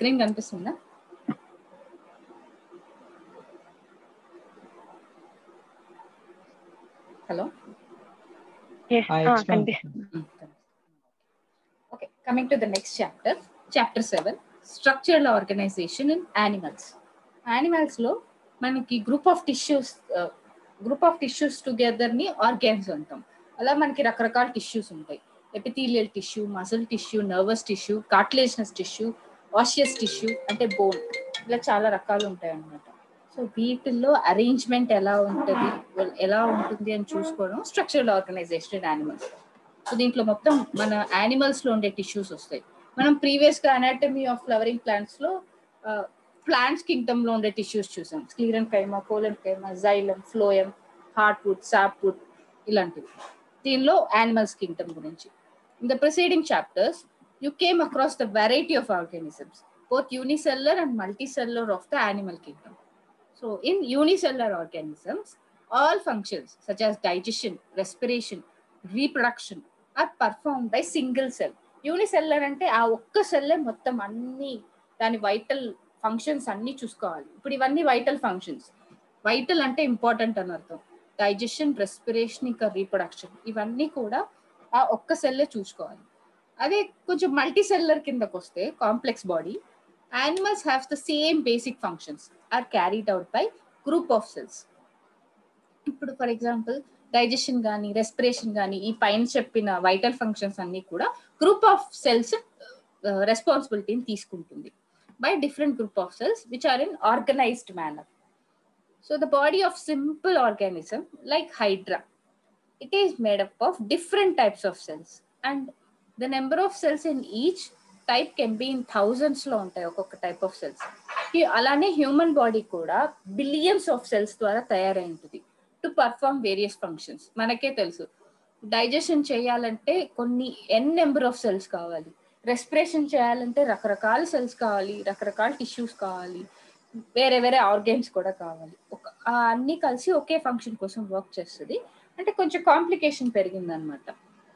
Screen కనిపిస్తుందా hello Yes. Ah, Ah, expand. కనిపిస్తుంది Okay, coming to the next chapter, chapter 7, structural organization in animals. Animals లో మనకి group of tissues group of tissues together ని organs అంటాం అలా మనకి రకరకాల టిష్యూస్ ఉంటాయి epithelial tissue muscle tissue nervous tissue cartilaginous tissue osseous tissue అంటే bone ఇలా చాలా రకాలు ఉంటాయి అన్నమాట సో వీటిల్లో అరేంజ్మెంట్ ఎలా ఉంటుంది ఎలా ఉంటుంది అని చూసుకోవడం structural organisation in animals so దీంట్లో మొత్తం మన యానిమల్స్ లో ఉండే టిష్యూస్ వస్తాయి మనం ప్రీవియస్ గా అనాటమీ ఆఫ్ ఫ్లవరింగ్ ప్లాంట్స్ లో ప్లాంట్స్ కింగ్డమ్ లో ఉండే టిష్యూస్ చూసాం sclerenchyma collenchyma xylem phloem heartwood sapwood ఇలాంటివి దీనిలో యానిమల్స్ కింగ్డమ్ గురించి in the preceding chapters you came across the variety of organisms both unicellular and multicellular of the animal kingdom. So, in unicellular organisms, all functions such as digestion, respiration, reproduction are performed by single cell. Unicellular అంటే ఆ ఒక్క సెల్లే మొత్తం అన్ని దాని vital functions అన్ని చూసుకోవాలి ఇప్పుడు ఇవన్నీ వైటల్ ఫంక్షన్స్ వైటల్ అంటే ఇంపార్టెంట్ అని అర్థం డైజెషన్ రెస్పిరేషన్ ఇంకా రీప్రొడక్షన్ ఇవన్నీ కూడా ఆ ఒక్క సెల్లే చూసుకోవాలి అదే కొంచెం మల్టీ సెల్లర్ కిందకు వస్తే complex body animals have the same basic functions are carried out by group of cells ఇప్పుడు ఫర్ ఎగ్జాంపుల్ డైజెషన్ కానీ రెస్పిరేషన్ కానీ ఈ పైన చెప్పిన వైటల్ ఫంక్షన్స్ అన్ని కూడా గ్రూప్ ఆఫ్ సెల్స్ రెస్పాన్సిబిలిటీని తీసుకుంటుంది by different group of cells which are in organised manner so the body of simple organism like hydra it is made up of different types of cells and the number of cells in each type can be in thousands లో ఉంటాయి ఒక్కొక్క type of cells అలానే human body కూడా billions of cells ద్వారా తయారై ఉంటుంది to perform various functions మనకే తెలుసు డైజెషన్ చేయాలంటే కొన్ని ఎన్ నెంబర్ ఆఫ్ సెల్స్ కావాలి రెస్పిరేషన్ చేయాలంటే రకరకాల సెల్స్ కావాలి రకరకాల టిష్యూస్ కావాలి వేరే వేరే ఆర్గాన్స్ కూడా కావాలి ఒక అన్ని కలిసి ఒకే ఫంక్షన్ కోసం వర్క్ చేస్తుంది అంటే కొంచెం కాంప్లికేషన్ పెరిగింది అనమాట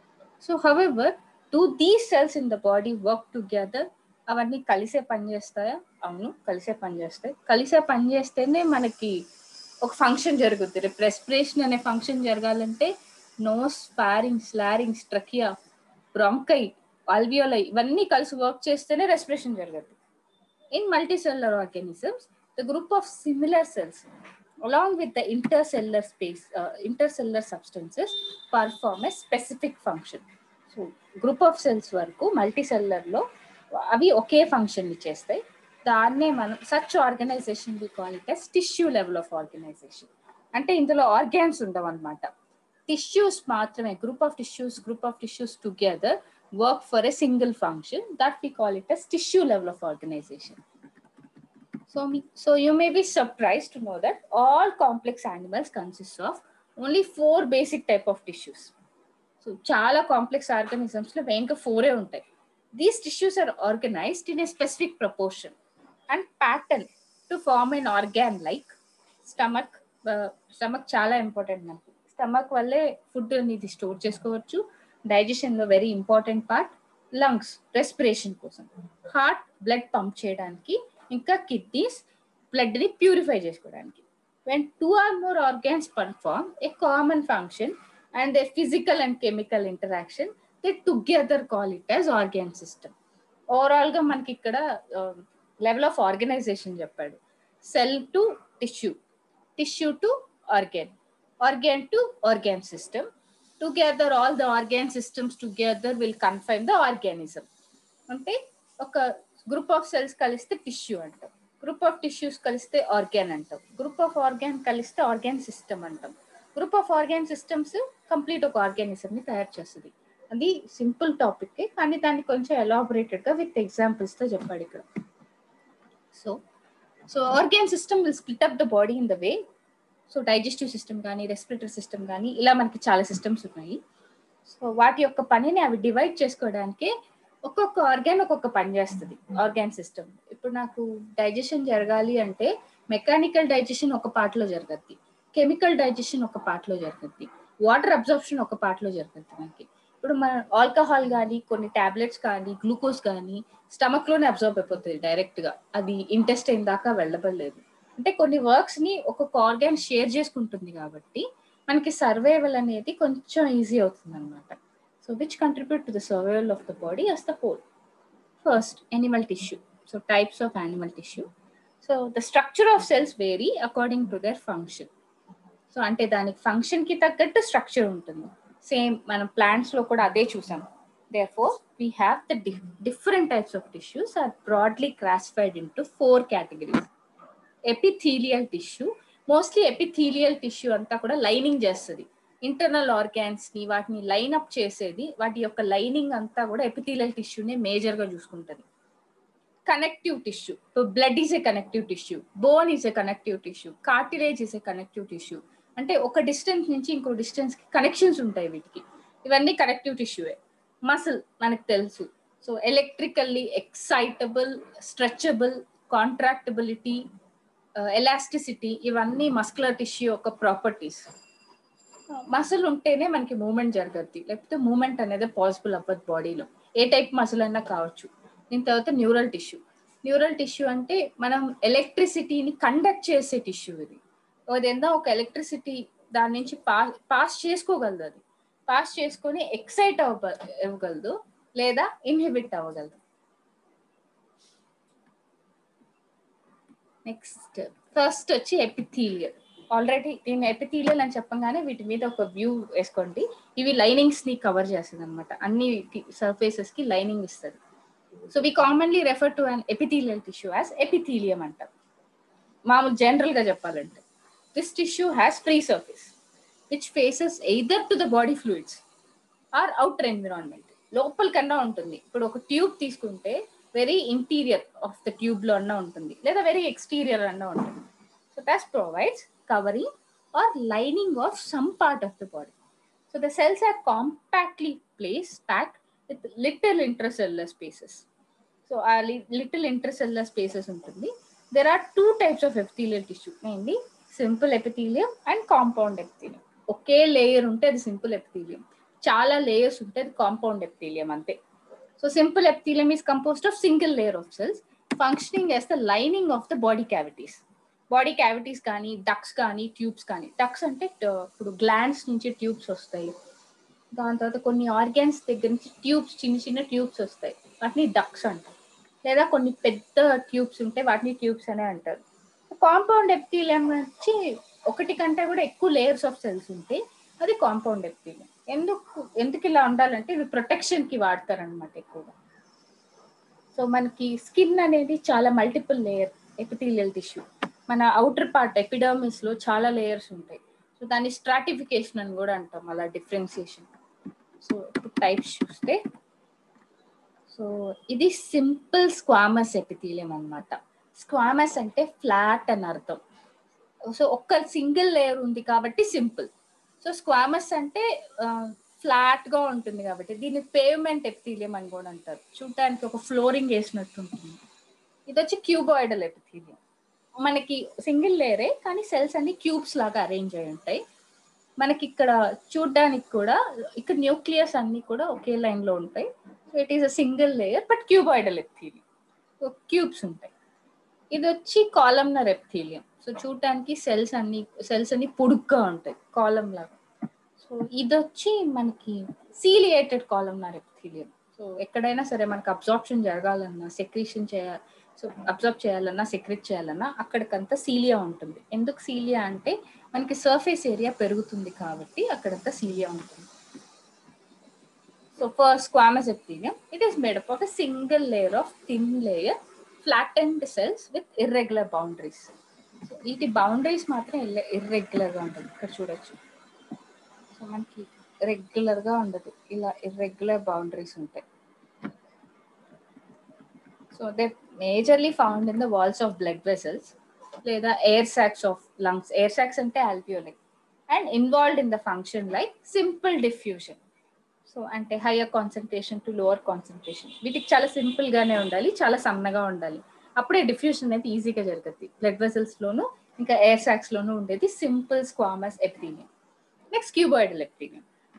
so however do these cells in the body work together అవన్నీ కలిసే పనిచేస్తాయా అవును కలిసే పనిచేస్తాయి కలిసే పనిచేస్తేనే మనకి ఒక ఫంక్షన్ జరుగుతుంది రేపు రెస్పిరేషన్ అనే ఫంక్షన్ జరగాలంటే నోస్ స్పారింగ్ స్లారింగ్ స్ట్రకియా బ్రాంకై ఆల్వియోలై ఇవన్నీ కలిసి వర్క్ చేస్తేనే రెస్పిరేషన్ జరగదు in multicellular organisms the group of similar cells along with the intercellular space, uh, intercellular substances perform a specific function. So group of cells వరకు మల్టీ సెల్లర్లో అవి ఒకే ఫంక్షన్ చేస్తాయి దాన్నే మనం such organisation we call it as tissue level of organisation అంటే ఇందులో ఆర్గాన్స్ ఉండవు అనమాట టిష్యూస్ మాత్రమే group of tissues group of tissues together work for a single function that we call it as tissue level of organisation So, me, so you may be surprised to know that all complex animals consist of only four basic type of tissues. So చాలా complex organisms లో మెయిన్గా ఫోరే ఉంటాయి these tissues are organised in a specific proportion and pattern to form an organ like stomach stomach చాలా important మనకి stomach వల్లే food ఇది store చేసుకోవచ్చు డైజెషన్ లో very important part lungs respiration కోసం హార్ట్ బ్లడ్ పంప్ చేయడానికి ఇంకా కిడ్నీస్ బ్లడ్ ని ప్యూరిఫై చేసుకోవడానికి when two or more organs perform a common function and they physical and chemical interaction they together call it as organ system overall గా మనకి ఇక్కడ level of organisation చెప్పాడు cell to tissue tissue to organ organ to organ system together all the organ systems together will confine the organism అంటే ఒక group of cells కలిస్తే tissue అంటాం group of tissues కలిస్తే organ అంటాం group of organ కలిస్తే organ system అంటాం group of organ systems complete ఒక organism ని తయారు చేస్తుంది అది సింపుల్ టాపిక్ కానీ దాన్ని కొంచెం ఎలాబొరేటెడ్ గా విత్ ఎగ్జాంపుల్స్ తో చెప్పాడు ఇక్కడ so so organ system will split up the body in the way so digestive system కానీ రెస్పిరేటరీ సిస్టమ్ కానీ ఇలా మనకి చాలా సిస్టమ్స్ ఉన్నాయి సో వాటి యొక్క పనిని అవి డివైడ్ చేసుకోవడానికి ఒక్కొక్క ఆర్గాన్ ఒక్కొక్క పని చేస్తుంది ఆర్గాన్ సిస్టమ్ ఇప్పుడు నాకు డైజెషన్ జరగాలి అంటే మెకానికల్ డైజెషన్ ఒక పార్ట్లో జరగద్ది కెమికల్ డైజెషన్ ఒక పార్ట్లో జరుగుద్ది వాటర్ అబ్జర్ప్షన్ ఒక పార్ట్లో జరుగుద్ది మనకి ఇప్పుడు మన ఆల్కహాల్ కానీ కొన్ని టాబ్లెట్స్ కానీ గ్లూకోజ్ కానీ స్టమక్ లోనే అబ్జర్వ్ అయిపోతుంది డైరెక్ట్ గా అది ఇంటెస్టైన్ దాకా వెళ్ళబడలేదు అంటే కొన్ని వర్క్స్ ని ఒక్కొక్క ఆర్గాన్ షేర్ చేసుకుంటుంది కాబట్టి మనకి సర్వైవల్ అనేది కొంచెం ఈజీ అవుతుంది అనమాట so which contribute to the survival of the body as the whole first animal tissue so types of animal tissue so the structure of cells vary according to their function so అంటే దానికి function కి తగ్గట్టు structure ఉంటుంది same మనం plants లో కూడా అదే చూసాం therefore we have the different types of tissues are broadly classified into four categories epithelial tissue mostly epithelial tissue అంతా కూడా లైనింగ్ చేస్తుంది ఇంటర్నల్ ఆర్గాన్స్ ని వాటిని లైన్ అప్ చేసేది వాటి యొక్క లైనింగ్ అంతా కూడా ఎపిథీలియల్ టిష్యూనే మేజర్ గా చూసుకుంటది connective tissue so blood is a connective tissue bone is a connective tissue cartilage is a connective tissue అంటే ఒక డిస్టెన్స్ నుంచి ఇంకో డిస్టెన్స్ కి కనెక్షన్స్ ఉంటాయి వీటికి ఇవన్నీ కనెక్టివ్ టిష్యూవే మసిల్ మనకు తెలుసు so electrically excitable stretchable contractability elasticity ఇవన్నీ మస్కులర్ టిష్యూ యొక్క ప్రాపర్టీస్ మసిల్ ఉంటేనే మనకి మూమెంట్ జరగద్ది లేకపోతే మూమెంట్ అనేది పాసిబుల్ అవ్వదు బాడీలో ఏ టైప్ మసిల్ అయినా కావచ్చు దీని తర్వాత న్యూరల్ టిష్యూ న్యూరల్ టిష్యూ అంటే మనం ఎలక్ట్రిసిటీని కండక్ట్ చేసే టిష్యూ ఇది ఏదైనా ఒక ఎలక్ట్రిసిటీ దాని నుంచి పాస్ పాస్ చేసుకోగలదు అది పాస్ చేసుకొని ఎక్సైట్ అవ్వ ఇవ్వగలదు లేదా ఇన్హిబిట్ అవ్వగలదు నెక్స్ట్ ఫస్ట్ వచ్చి ఎపిథీలియల్ ఆల్రెడీ దీన్ని ఎపిథీలియల్ అని చెప్పగానే వీటి మీద ఒక వ్యూ వేసుకోండి ఇవి లైనింగ్స్ ని కవర్ చేస్తుంది అనమాట అన్ని సర్ఫేసెస్ కి లైనింగ్ ఇస్తుంది so we commonly refer to an epithelial tissue as epithelium అంటాం మామూలు జనరల్ గా చెప్పాలంటే this tissue has free surface which faces either to the body fluids or outer environment లోపల కన్నా ఉంటుంది ఇప్పుడు ఒక ట్యూబ్ తీసుకుంటే very interior of the tube లో అన్నా ఉంటుంది లేదా వెరీ ఎక్స్టీరియర్ అన్నా ఉంటుంది so thus provides covering or lining of some part of the body so the cells are కాంపాక్ట్లీ place packed with little intracellular spaces so ఆ little intercellular spaces ఉంటుంది there are two types of epithelial tissue mainly simple epithelium and compound epithelium ఒకే layer ఉంటే అది simple epithelium చాలా layers ఉంటే అది compound epithelium అంతే so simple epithelium is composed of single layer of cells functioning as the lining of the body cavities body cavities కానీ ducts కానీ tubes కానీ డక్స్ అంటే ఇప్పుడు గ్లాండ్స్ నుంచి ట్యూబ్స్ వస్తాయి దాని తర్వాత కొన్ని ఆర్గాన్స్ దగ్గర నుంచి ట్యూబ్స్ చిన్న చిన్న ట్యూబ్స్ వస్తాయి వాటిని డక్స్ అంటారు లేదా కొన్ని పెద్ద ట్యూబ్స్ ఉంటే వాటిని ట్యూబ్స్ అనే అంటారు కాంపౌండ్ ఎపిథీలియం వచ్చి ఒకటి కంటే కూడా ఎక్కువ లేయర్స్ ఆఫ్ సెల్స్ ఉంటే అది కాంపౌండ్ ఎపిథీలియం ఎందుకు ఎందుకు ఇలా ఉండాలంటే ఇది ప్రొటెక్షన్ కి వాడతారు అనమాట ఎక్కువగా సో మనకి స్కిన్ అనేది చాలా మల్టిపుల్ లేయర్ ఎపిథీలియల్ టిష్యూ మన అవుటర్ పార్ట్ ఎపిడర్మిస్ లో చాలా లేయర్స్ ఉంటాయి సో దాన్ని స్ట్రాటిఫికేషన్ అని కూడా అంటాం అలా డిఫరెన్సియేషన్ సో ఇప్పుడు టైప్స్ చూస్తే సో ఇది సింపుల్ స్క్వామస్ ఎపిథీలియం అనమాట స్క్వామస్ అంటే ఫ్లాట్ అని అర్థం సో ఒక్క సింగిల్ లేయర్ ఉంది కాబట్టి సింపుల్ సో స్క్వామస్ అంటే ఫ్లాట్ గా ఉంటుంది కాబట్టి దీన్ని పేవ్మెంట్ ఎపిథీలియం అని కూడా అంటారు చూడటానికి ఒక ఫ్లోరింగ్ వేసినట్టు ఉంటుంది ఇది వచ్చి క్యూబాయిడల్ ఎపిథీలియం మనకి సింగిల్ లేయరే కానీ సెల్స్ అన్ని క్యూబ్స్ లాగా అరేంజ్ అయి ఉంటాయి మనకి ఇక్కడ చూడడానికి కూడా ఇక్కడ న్యూక్లియస్ అన్ని కూడా ఒకే లైన్ లో ఉంటాయి so it is a single layer but cuboidal epithelium cubes ఉంటాయి ఇది వచ్చి కాలమ్నర్ ఎపిథీలియం సో చూడటానికి సెల్స్ అన్ని సెల్స్ అన్ని పొడుగ్గా ఉంటాయి కాలం లాగా సో ఇది వచ్చి మనకి సీలియేటెడ్ కాలమ్నర్ ఎపిథీలియం సో ఎక్కడైనా సరే మనకి అబ్జార్ప్షన్ జరగాలన్నా సెక్రీషన్ చేయాలి సో అబ్జర్వ్ చేయాలన్నా సెక్రెట్ చేయాలన్నా అక్కడికంతా సీలియా ఉంటుంది ఎందుకు సీలియా అంటే మనకి సర్ఫేస్ ఏరియా పెరుగుతుంది కాబట్టి అక్కడంతా సీలియా ఉంటుంది so for squamous epithelium it is made up of a single layer of thin layer flattened cells with irregular boundaries so వీటి బౌండరీస్ మాత్రం ఇర్రెగ్యులర్ గా ఉంటుంది ఇక్కడ చూడొచ్చు సో మనకి రెగ్యులర్ గా ఉండదు ఇలా ఇర్రెగ్యులర్ బౌండరీస్ ఉంటాయి so they majorly found in the walls of blood vessels లేదా air sacs of lungs air sacs అంటే ఆల్పియోలై and involved in the function like simple diffusion so అంటే higher concentration to lower concentration వీటికి చాలా simple గానే ఉండాలి చాలా సన్నగా ఉండాలి అప్పుడే డిఫ్యూషన్ అనేది ఈజీగా జరుగుతుంది బ్లడ్ వెసల్స్ లోను ఇంకా ఎయిర్ సాక్స్ లోను ఉండేది simple squamous epithelium next cuboidal epithelium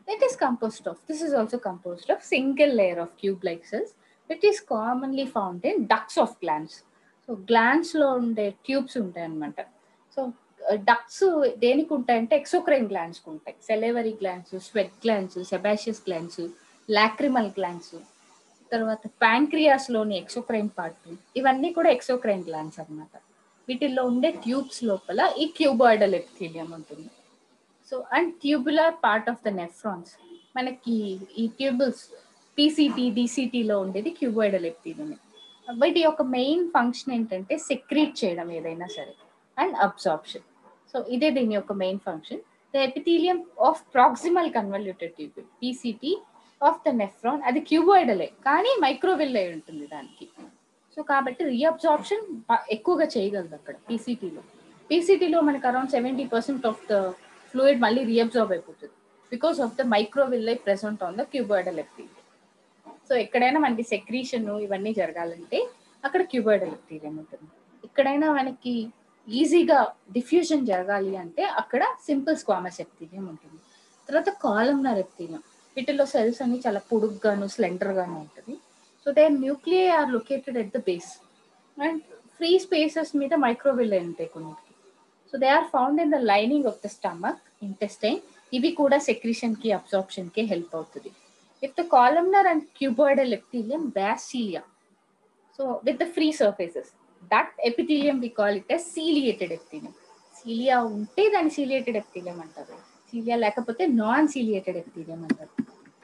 It is composed of, this is also composed of single layer of tube-like cells, which is commonly found in ducts of glands. So గ్లాండ్స్లో ఉండే tubes ఉంటాయి అనమాట so ducts దేనికి ఉంటాయంటే exocrine గ్లాండ్స్కి ఉంటాయి salivary glands sweat glands sebaceous glands lacrimal glands తర్వాత ప్యాంక్రియాస్లోని ఎక్సోక్రైన్ పార్ట్ ఇవన్నీ కూడా ఎక్సోక్రైన్ గ్లాండ్స్ అన్నమాట వీటిల్లో ఉండే ట్యూబ్స్ లోపల ఈ క్యూబాయిడల్ ఎపిథీలియం ఉంటుంది so and tubular part of the nephrons మనకి ఈ ట్యూబుల్స్ పీసీటీ డీసీటీలో ఉండేది క్యూబాయిడల్ ఎపిథీలియం వీటి యొక్క మెయిన్ ఫంక్షన్ ఏంటంటే సెక్రీట్ చేయడం ఏదైనా సరే అండ్ అబ్జార్ప్షన్ సో ఇదే దీని యొక్క main function the epithelium of proximal convoluted tubule PCT of the nephron అది క్యూబాయిడలే కానీ మైక్రోవెల్ అయి ఉంటుంది దానికి సో కాబట్టి రీఅబ్జార్ప్షన్ ఎక్కువగా చేయగలదు అక్కడ పీసీటీలో పీసీటీలో మనకు around seventy percent of the fluid మళ్ళీ రీఅబ్జార్బ్ అయిపోతుంది because of the microvilli present on the cuboidal epithelium so ఎక్కడైనా మనకి సెక్రీషన్ ఇవన్నీ జరగాలంటే అక్కడ క్యూబాయిడల్ ఎపిథీలియం ఉంటుంది ఎక్కడైనా మనకి ఈజీగా డిఫ్యూజన్ జరగాలి అంటే అక్కడ సింపుల్ స్క్వామస్ ఎపిథీలియం ఉంటుంది తర్వాత కాలమ్నర్ ఎపిథీలియం వీటిలో సెల్స్ అన్ని చాలా పొడుగ్గాను స్లెండర్గాను ఉంటుంది so they nuclei are located at the base and free spaces మీద మైక్రోవిల్ ఉంటాయి కొన్నిటికి so they are found in the lining of the stomach intestine ఇవి కూడా సెక్రీషన్కి అబ్జార్ప్షన్కి హెల్ప్ అవుతుంది If the columnar and cuboidal epithelium bear cilia, so with the free surfaces, that epithelium we call it as ciliated epithelium. Cilia ఉంటే దాన్ని ciliated epithelium అంటారు cilia లేకపోతే non ciliated epithelium అంటారు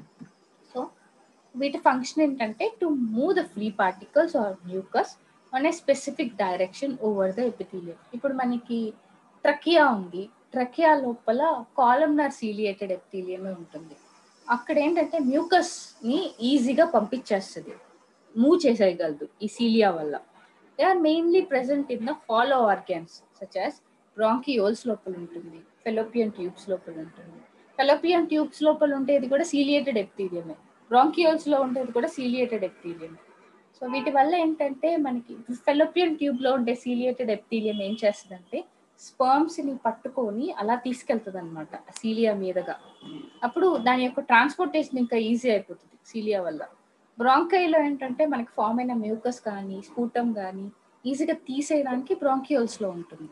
సో వీటి ఫంక్షన్ ఏంటంటే to move the free particles or mucus on a specific direction over the epithelium ఇప్పుడు మనకి trachea ఉంది ట్రకియా లోపల కాలమ్నర్ సీలియేటెడ్ ఎపిథీలియమే ఉంటుంది అక్కడ ఏంటంటే మ్యూకస్ ని ఈజీగా పంపించేస్తుంది మూవ్ చేసేయగలదు ఈ సీలియా వల్ల they are mainly present in the hollow organs such as bronchioles లోపల ఉంటుంది ఫెలోపియన్ ట్యూబ్స్ లోపల ఉంటుంది ఫెలోపియన్ ట్యూబ్స్ లోపల ఉండేది కూడా సీలియేటెడ్ ఎపిథీలియమే బ్రాంకియోల్స్ లో ఉండేది కూడా సీలియేటెడ్ ఎపిథీలియమే సో వీటి వల్ల ఏంటంటే మనకి ఫెలోపియన్ ట్యూబ్ లో ఉండే సీలియేటెడ్ ఎపిథీలియం ఏం చేస్తుందంటే స్పర్మ్స్ ని పట్టుకొని అలా తీసుకెళ్తుంది అనమాట సీలియా మీదగా అప్పుడు దాని యొక్క ట్రాన్స్పోర్టేషన్ ఇంకా ఈజీ అయిపోతుంది సీలియా వల్ల బ్రాంకైలో ఏంటంటే మనకి ఫామ్ అయిన మ్యూకస్ కానీ స్కూటమ్ కానీ ఈజీగా తీసేయడానికి బ్రాంకియోల్స్ లో ఉంటుంది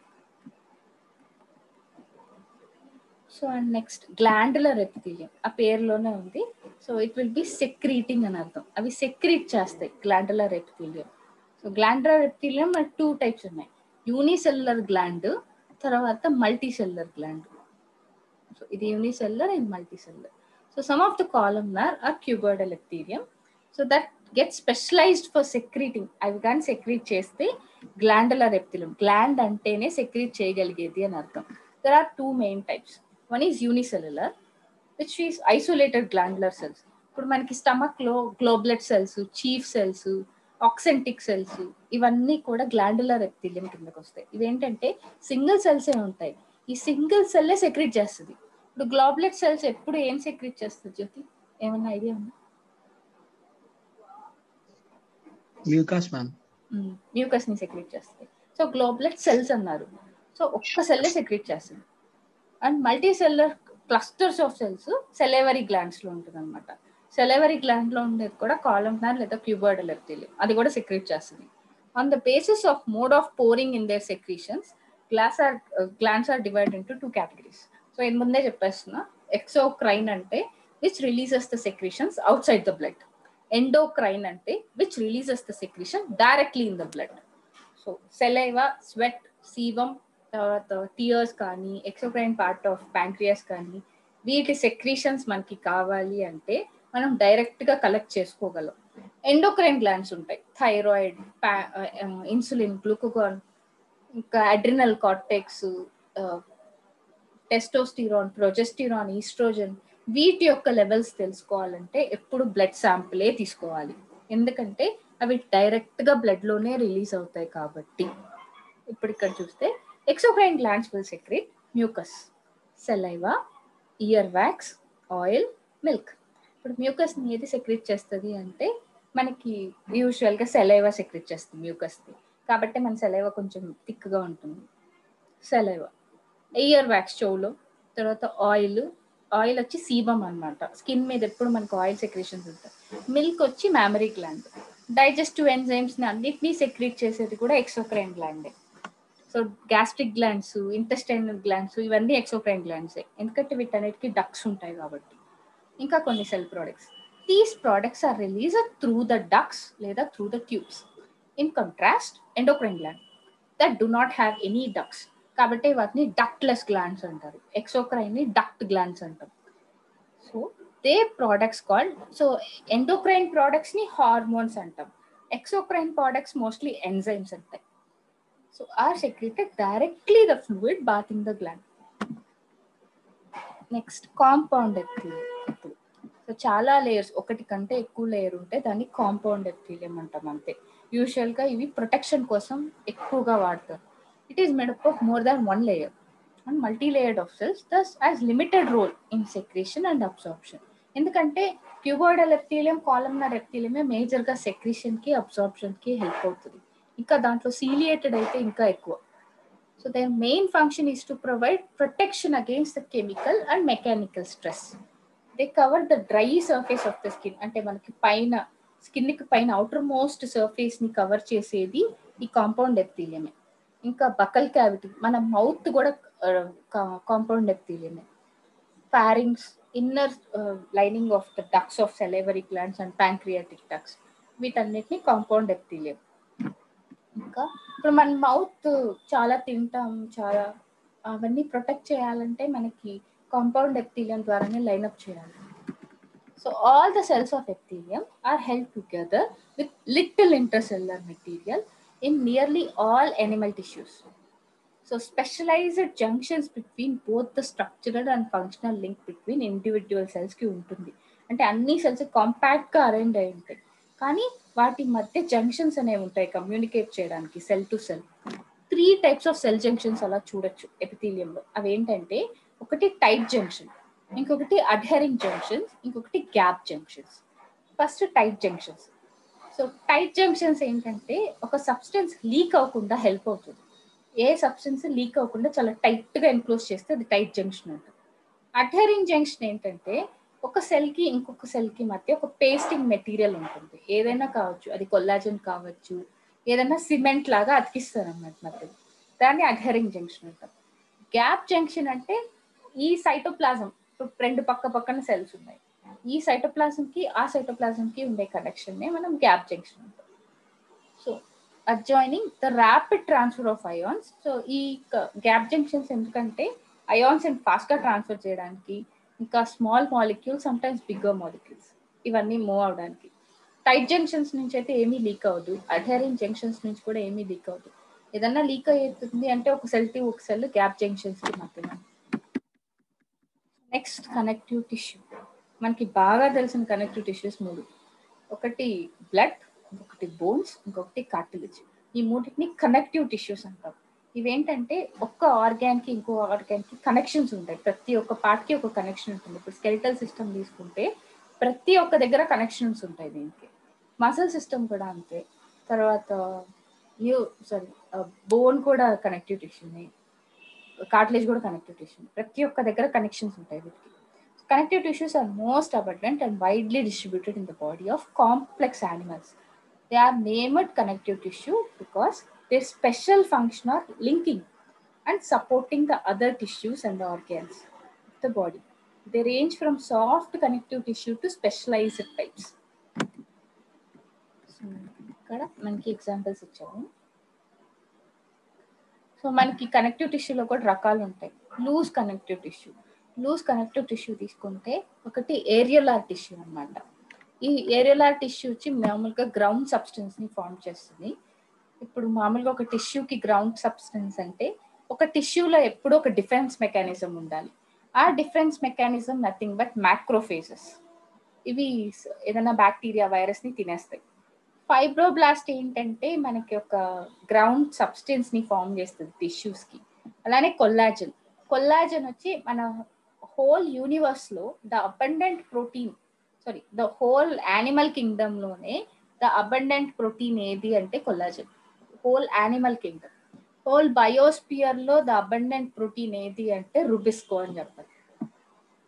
so and next glandular epithelium ఆ పేరులోనే ఉంది so it will be secreting అని అర్థం అవి సెక్రీట్ చేస్తాయి glandular epithelium so glandular epithelium two types ఉన్నాయి యూనిసెల్యులర్ గ్లాండ్ తర్వాత మల్టీ సెల్యులర్ గ్లాండ్ సో ఇది unicellular and multicellular so some of the columnar or cuboidal epithelium so that get specialised for secreting అవి కానీ secrete చేస్తే glandular epithelium gland అంటేనే secrete చేయగలిగేది అని అర్థం there are two main types one is unicellular which is isolated glandular cells ఇప్పుడు మనకి stomach లో goblet cells chief cells oxyntic cells ఇవన్నీ కూడా గ్లాండులర్ ఎపిథీలియం కిందకి వస్తాయి ఇవేంటంటే సింగిల్ సెల్స్ ఏ ఉంటాయి ఈ సింగిల్ సెల్లే సెక్రీట్ చేస్తుంది ఇప్పుడు గ్లోబ్లెట్ సెల్స్ ఎప్పుడు ఏం సెక్రీట్ చేస్తుంది జ్యోతి ఏమన్నా ఐడియా ఉందా మ్యూకాస్ మ్యామ్ మ్యూకస్ ని సెక్రీట్ చేస్తుంది సో గ్లోబ్లెట్ సెల్స్ అన్నారు సో ఒక్క సెల్లే సెక్రీట్ చేస్తుంది and multicellular clusters of cells salivary glands లో ఉంటుంది అనమాట సెలెవరీ గ్లాండ్ లో ఉండేది కూడా కాలమ్నార్ లేదా క్యూబర్డల్ ఎపిథీలియం అది కూడా సెక్రీట్ చేస్తుంది on the basis of mode of pouring in their secretions glass or glands are divide into two categories so ఇది ముందే చెప్పేస్తున్నా ఎక్సోక్రైన్ అంటే which releases the secretions outside the blood endocrine అంటే which releases the secretion directly in the blood so saliva sweat sebum తర్వాత tears కానీ exocrine part of pancreas కానీ వీటి secretions మనకి కావాలి అంటే మనం డైరెక్ట్ గా కలెక్ట్ చేసుకోగలం ఎండోక్రైన్ గ్లాండ్స్ ఉంటాయి థైరాయిడ్ ఇన్సులిన్ గ్లూకోగాన్ ఇంకా adrenal cortex testosterone progesterone oestrogen వీటి యొక్క లెవెల్స్ తెలుసుకోవాలంటే ఎప్పుడు బ్లడ్ శాంపులే తీసుకోవాలి ఎందుకంటే అవి డైరెక్ట్ గా బ్లడ్ లోనే రిలీజ్ అవుతాయి కాబట్టి ఇప్పుడు ఇక్కడ చూస్తే exocrine glands will secrete mucus saliva ear wax oil milk ఇప్పుడు మ్యూకస్ ని ఏది సెక్రెట్ చేస్తుంది అంటే మనకి యూజువల్ గా సెలైవా సెక్రెట్ చేస్తుంది మ్యూకస్ ని కాబట్టి మన సెలైవా కొంచెం థిక్ గా ఉంటుంది సెలైవా ఇయర్ వ్యాక్స్ చెవులో తర్వాత ఆయిల్ ఆయిల్ వచ్చి సీబమ్ అన్నమాట స్కిన్ మీద ఎప్పుడు మనకు ఆయిల్ సెక్రేషన్స్ ఉంటాయి మిల్క్ వచ్చి మ్యామరీ గ్లాండ్ డైజెస్టివ్ ఎంజైమ్స్ ని అన్నిటినీ సెక్రీట్ చేసేది కూడా ఎక్సోక్రైన్ గ్లాండే so gastric glands intestinal glands ఇవన్నీ ఎక్సోక్రైన్ గ్లాండ్సే ఎందుకంటే వీటన్నిటికీ డక్స్ ఉంటాయి కాబట్టి ఇంకా కొన్ని cell products these products are release through the ducts లేదా through the tubes in contrast endocrine gland that do not have any ducts కాబట్టి వాటిని డక్ట్లెస్ గ్లాండ్స్ అంటారు ఎక్సోక్రైన్ ని డక్ట్ గ్లాండ్స్ అంటారు so they products called so endocrine products ని hormones అంటాం exocrine products mostly enzymes అంటాయి so are secreted directly the fluid bathing the gland next compound epithelium ఇప్పుడు so చాలా లేయర్స్ ఒకటి కంటే ఎక్కువ లేయర్ ఉంటే దాన్ని కాంపౌండ్ ఎథిలియం అంటాం అంతే యూజువల్ గా ఇవి ప్రొటెక్షన్ కోసం ఎక్కువగా వాడతారు it is made up of more than one layer and multilayered of cells thus has limited role in secretion and absorption ఎందుకంటే క్యూబాయిడల్ ఎప్థీలియం కాలమ్నర్ ఎప్థీలియమే మేజర్ గా సెక్రేషన్ కి అబ్సార్ప్షన్ కి హెల్ప్ అవుతుంది ఇంకా దాంట్లో సీలియేటెడ్ అయితే ఇంకా ఎక్కువ so their main function is to provide protection against the chemical and mechanical stress they cover the dry surface of the skin అంటే మనకి పైన స్కిన్ కి పైన అవుటర్ మోస్ట్ సర్ఫేస్ ని కవర్ చేసేది ఈ కాంపౌండ్ ఎప్థీలియమే ఇంకా బకల్ క్యావిటీ మన మౌత్ కూడా కాంపౌండ్ ఎప్థీలియమే pharynx inner lining of the ducts of salivary glands and pancreatic ducts వీటన్నిటిని కాంపౌండ్ ఎప్థీలియం ఇంకా ఇప్పుడు మన మౌత్ చాలా తింటాం చాలా అవన్నీ ప్రొటెక్ట్ చేయాలంటే మనకి కాంపౌండ్ ఎప్థీలియం ద్వారానే లైన్అప్ చేయాలి so all the cells of epithelium are held together with little intercellular material in nearly all animal tissues so specialised junctions between both the structural and functional link between individual cells కి ఉంటుంది అంటే అన్ని cells compact గా arrange అయి ఉంటాయి కానీ వాటి మధ్య జంక్షన్స్ అనేవి ఉంటాయి కమ్యూనికేట్ చేయడానికి cell to cell three types of cell junctions అలా చూడొచ్చు ఎపిథీలియంలో అవి ఏంటంటే ఒకటి టైట్ జంక్షన్ ఇంకొకటి అడ్హరింగ్ జంక్షన్స్ ఇంకొకటి gap junctions first tight junctions so tight junctions ఏంటంటే ఒక సబ్స్టెన్స్ లీక్ అవ్వకుండా హెల్ప్ అవుతుంది ఏ సబ్స్టెన్స్ లీక్ అవ్వకుండా చాలా టైట్ గా ఎన్క్లోజ్ చేస్తే అది టైట్ జంక్షన్ అంటారు అడ్హరింగ్ జంక్షన్ ఏంటంటే ఒక సెల్ కి ఇంకొక సెల్ కి మధ్య ఒక పేస్టింగ్ మెటీరియల్ ఉంటుంది ఏదైనా కావచ్చు అది కొల్లాజన్ కావచ్చు ఏదైనా సిమెంట్ లాగా అతికిస్తారు అన్నమాట మధ్య దాన్ని అడ్హరింగ్ జంక్షన్ అంటారు గ్యాప్ జంక్షన్ అంటే ఈ సైటోప్లాజం రెండు పక్క పక్కన సెల్స్ ఉన్నాయి ఈ సైటోప్లాజం కి ఆ సైటోప్లాజం కి ఉండే కనెక్షన్ నే మనం గ్యాప్ జంక్షన్ అంటాం so adjoining the rapid transfer of ions so ఈ గ్యాప్ జంక్షన్స్ ఎందుకంటే అయాన్స్ ఫాస్ట్ గా ట్రాన్స్ఫర్ చేయడానికి ఇంకా small molecules sometimes bigger molecules ఇవన్నీ మూవ్ అవడానికి టైట్ జంక్షన్స్ నుంచి అయితే ఏమీ లీక్ అవ్వదు అడ్హరింగ్ జంక్షన్స్ నుంచి కూడా ఏమీ లీక్ అవ్వదు ఏదన్నా లీక్ అవుతుంది అంటే ఒక సెల్ కి ఒక సెల్ గ్యాప్ జంక్షన్స్ కి మాత్రమే నెక్స్ట్ కనెక్టివ్ టిష్యూ మనకి బాగా తెలిసిన కనెక్టివ్ టిష్యూస్ మూడు ఒకటి బ్లడ్ ఇంకొకటి బోన్స్ ఇంకొకటి కార్టిలేజ్ ఈ మూడింటిని కనెక్టివ్ టిష్యూస్ అంటాం ఇవేంటంటే ఒక్క ఆర్గాన్ కి ఇంకో ఆర్గాన్ కి కనెక్షన్స్ ఉంటాయి ప్రతి ఒక్క పార్ట్ కి ఒక కనెక్షన్ ఉంటుంది ఇప్పుడు స్కెలిటల్ సిస్టమ్ తీసుకుంటే ప్రతి ఒక్క దగ్గర కనెక్షన్స్ ఉంటాయి దీనికి మసిల్ సిస్టమ్ కూడా అంతే తర్వాత న్యూ సారీ బోన్ కూడా కనెక్టివ్ టిష్యూని కార్టిలేజ్ కూడా కనెక్టివ్ టిష్యూ ప్రతి ఒక్క దగ్గర కనెక్షన్స్ ఉంటాయి వీటికి connective tissues are most abundant and widely distributed in the body of complex animals they are named connective tissue because their special function are linking and supporting the other tissues and the organs of the body. They range from soft connective tissue to specialized types. So, ఇక్కడ మనకి examples ఇచ్చాము so మనకి connective టిష్యూలో కూడా రకాలు ఉంటాయి loose connective tissue loose connective tissue తీసుకుంటే ఒకటి ఏరియలార్ టిష్యూ అనమాట ఈ ఏరియలార్ టిష్యూ వచ్చి మామూలుగా గ్రౌండ్ సబ్స్టెన్స్ ని ఫార్మ్ చేస్తుంది ఇప్పుడు మామూలుగా ఒక టిష్యూకి గ్రౌండ్ సబ్స్టెన్స్ అంటే ఒక టిష్యూలో ఎప్పుడూ ఒక డిఫెన్స్ మెకానిజం ఉండాలి ఆ defence mechanism nothing but macrophages ఇవి ఏదైనా బ్యాక్టీరియా వైరస్ ని తినేస్తాయి ఫైబ్రోబ్లాస్ట్ ఏంటంటే మనకి ఒక గ్రౌండ్ సబ్స్టెన్స్ ని ఫామ్ చేస్తుంది టిష్యూస్ కి అలానే కొల్లాజన్ కొల్లాజన్ వచ్చి మన హోల్ యూనివర్స్ లో the abundant protein sorry the whole animal kingdom లోనే ద అబండెంట్ ప్రోటీన్ ఏది అంటే collagen whole animal kingdom whole biosphere లో ద అబండెంట్ ప్రోటీన్ ఏది అంటే రుబిస్కో అని చెప్పాలి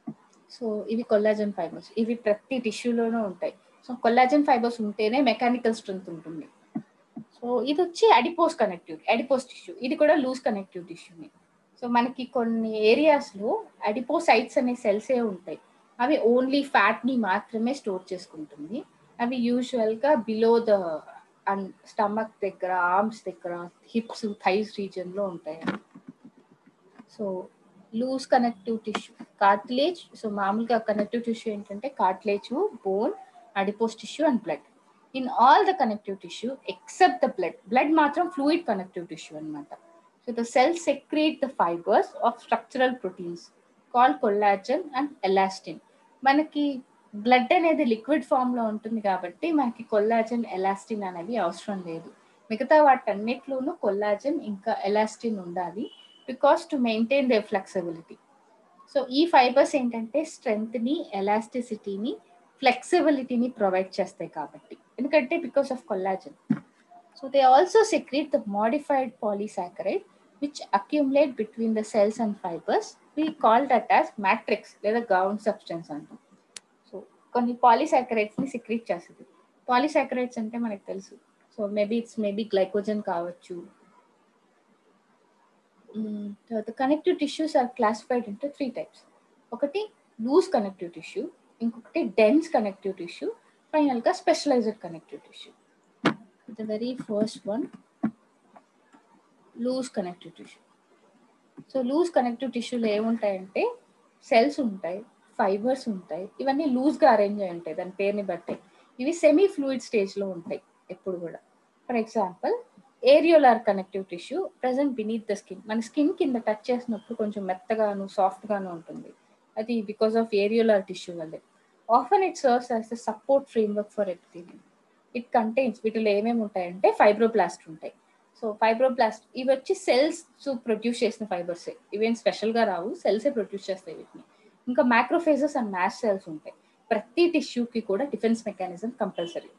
సో ఇవి కొల్లాజన్ ఫైబర్స్ ఇవి ప్రతి టిష్యూలోనూ ఉంటాయి సో కొల్లాజన్ ఫైబర్స్ ఉంటేనే మెకానికల్ స్ట్రెంత్ ఉంటుంది సో ఇది వచ్చి అడిపోస్ కనెక్టివ్ అడిపోస్ టిష్యూ ఇది కూడా లూజ్ కనెక్టివ్ టిష్యూని సో మనకి కొన్ని ఏరియాస్లో అడిపోసైట్స్ అనే సెల్సే ఉంటాయి అవి ఓన్లీ ఫ్యాట్ని మాత్రమే స్టోర్ చేసుకుంటుంది అవి యూజువల్గా బిలో ద స్టమక్ దగ్గర ఆర్మ్స్ దగ్గర హిప్స్ థైస్ రీజన్లో ఉంటాయి so loose connective tissue cartilage so మామూలుగా కనెక్టివ్ టిష్యూ ఏంటంటే cartilage bone adipose tissue and blood in all the connective tissue except the blood blood మాత్రం ఫ్లూయిడ్ కనెక్టివ్ టిష్యూ అనమాట so the cell secrete the fibres of structural proteins call collagen and elastin మనకి blood అనేది liquid form లో ఉంటుంది కాబట్టి మనకి collagen elastin అనేవి అవసరం లేదు మిగతా వాటన్నిటిలోనూ కొల్లాజన్ ఇంకా ఎలాస్టిన్ ఉండాలి because to maintain the flexibility so ఈ ఫైబర్స్ ఏంటంటే స్ట్రెంగ్త్ని ఎలాస్టిసిటీని ఫ్లెక్సిబిలిటీని ప్రొవైడ్ చేస్తాయి కాబట్టి ఎందుకంటే because of collagen so they also secrete the modified polysaccharide which accumulate between the cells and fibres we call that as matrix లేదా గౌండ్ సబ్స్టెన్స్ అంటాం సో కొన్ని పాలీసాకరైడ్స్ ని సెక్రేట్ చేస్తుంది పాలీసాకరైడ్స్ అంటే మనకు తెలుసు so maybe it's maybe glycogen కావచ్చు తర్వాత connective tissues are classified into three types ఒకటి లూజ్ కనెక్టివ్ టిష్యూ ఇంకొకటి డెన్స్ కనెక్టివ్ టిష్యూ ఫైనల్గా specialised connective tissue the very first one loose connective tissue so loose connective టిష్యూలో ఏముంటాయంటే cells ఉంటాయి fibres ఉంటాయి ఇవన్నీ లూజ్గా అరేంజ్ అయి ఉంటాయి దాని పేరుని బట్టి ఇవి సెమీ ఫ్లూయిడ్ స్టేజ్లో ఉంటాయి ఎప్పుడు కూడా for example areolar connective tissue present beneath the skin మన స్కిన్ కింద టచ్ చేసినప్పుడు కొంచెం మెత్తగాను సాఫ్ట్గాను ఉంటుంది అది బికాస్ ఆఫ్ ఏరియోలార్ టిష్యూ వల్లే often it serves as the support framework for epithelium it contains వీటిలో ఏమేమి ఉంటాయంటే ఫైబ్రోప్లాస్ట్ ఉంటాయి సో ఫైబ్రోప్లాస్ట్ ఇవి వచ్చి సెల్స్ ప్రొడ్యూస్ చేసిన ఫైబర్సే ఇవేం స్పెషల్గా రావు సెల్సే ప్రొడ్యూస్ చేస్తాయి వీటిని ఇంకా మ్యాక్రోఫేజెస్ అండ్ మ్యాష్ సెల్స్ ఉంటాయి ప్రతి టిష్యూకి కూడా డిఫెన్స్ మెకానిజం కంపల్సరీ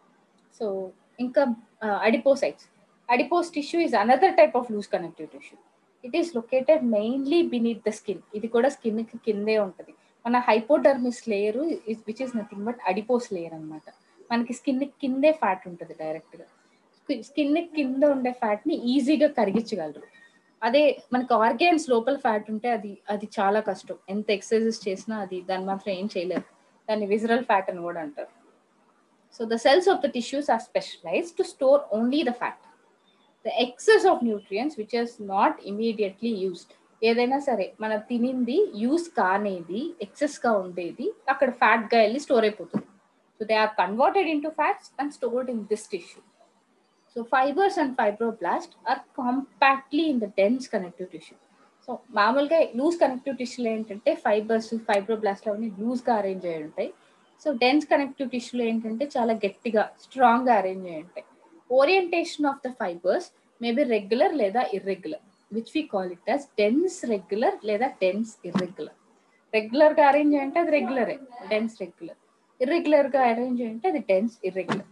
సో ఇంకా adipocytes adipose tissue is another type of loose connective tissue it is located mainly beneath the skin ఇది కూడా స్కిన్ కి కిందే ఉంటుంది మన hypodermis layer which is nothing but adipose layer అనమాట మనకి స్కిన్ కిందే ఫ్యాట్ ఉంటుంది డైరెక్ట్ గా స్కిన్ కింద ఉండే ఫ్యాట్ ని ఈజీగా కరిగించగలరు అదే మనకి ఆర్గాన్స్ లోపల ఫ్యాట్ ఉంటే అది అది చాలా కష్టం ఎంత ఎక్సర్సైజెస్ చేసినా అది దాన్ని మాత్రం ఏం చేయలేరు దాన్ని విజరల్ ఫ్యాట్ అని కూడా అంటారు so the cells of the tissues are specialise to store only the fat the excess of nutrients which is not immediately used ఏదైనా సరే మనం తినింది యూస్ కానేది ఎక్సెస్ గా ఉండేది అక్కడ ఫ్యాట్ గా వెళ్ళి స్టోర్ అయిపోతుంది so they are converted into fats and stored in this tissue so fibres and fibroblast are compactly in the dense connective tissue so మామూలుగా లూజ్ కనెక్టివ్ టిష్యూలో ఏంటంటే ఫైబర్స్ ఫైబ్రోబ్లాస్ట్ అవన్నీ లూజ్గా అరేంజ్ అయి ఉంటాయి సో డెన్స్ కనెక్టివ్ టిష్యూలో ఏంటంటే చాలా గట్టిగా స్ట్రాంగ్గా అరేంజ్ అయి ఉంటాయి orientation of the fibres maybe regular లేదా irregular which we call it as dense regular లేదా డెన్స్ ఇర్రెగ్యులర్ రెగ్యులర్గా అరేంజ్ అంటే అది రెగ్యులరే డెన్స్ రెగ్యులర్ ఇర్రెగ్యులర్గా అరేంజ్ అంటే అది dense irregular